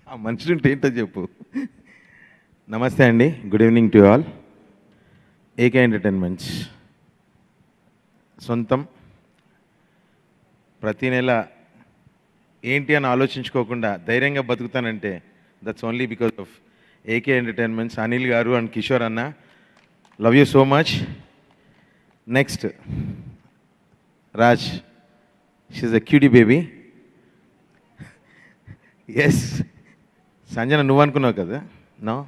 ఆ మనుషులు ఉంటే ఏంటో చెప్పు నమస్తే అండి good evening to all AK entertainments సొంతం ప్రతి నెల ఏంటి అని ఆలోచించుకోకుండా ధైర్యంగా బతుకుతానంటే that's only because of AK entertainments Anil గారు అండ్ కిషోర్ అన్న love you so much next Raj she's a cutie baby yes Sanjana నువ్వు అనుకున్నావు కదా నో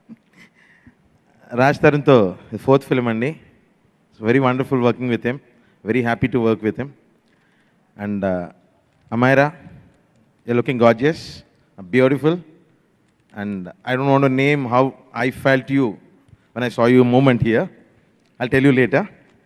రాజ్ తరుణ్తో ఫోర్త్ ఫిల్మ్ అండి very wonderful working with him very happy to work with him and Amaira you looking gorgeous beautiful and I don't want name how I felt you when I saw you moment here I tell you later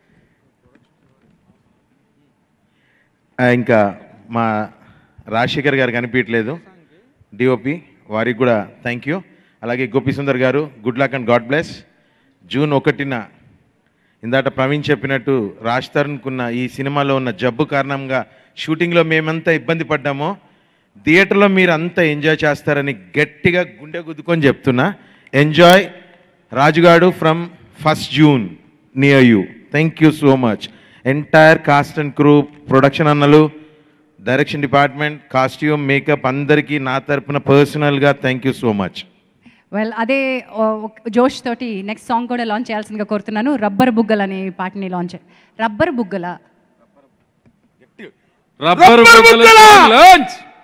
ఇంకా మా రాజశేఖర్ గారు కనిపించట్లేదు DOP వారికి కూడా thank you అలాగే గోపి సుందర్ గారు good luck and God bless June ఒకటిన ఇందాట ప్రవీణ్ చెప్పినట్టు రాజ్ తరుణ్కున్న ఈ సినిమాలో ఉన్న జబ్బు కారణంగా షూటింగ్లో మేమంతా ఇబ్బంది పడ్డామో థియేటర్లో మీరు అంతా ఎంజాయ్ చేస్తారని గట్టిగా గుండె గుద్దుకొని చెప్తున్నా ఎంజాయ్ రాజుగాడు from first June near you thank you so much entire cast and crew production అన్నలు డైరెక్షన్ డిపార్ట్మెంట్ కాస్ట్యూమ్ మేకప్ అందరికీ నా తరపున పర్సనల్గా thank you so much well అదే ఓ, ఒక జోష్ తోటి నెక్స్ట్ సాంగ్ కూడా లాంచ్ చేయాల్సిందిగా కోరుతున్నాను రబ్బర్ బుగ్గలు అనే పాటని లాంచ్ రబ్బర్ బుగ్గల రబ్బరు బుగ్గల లాంచ్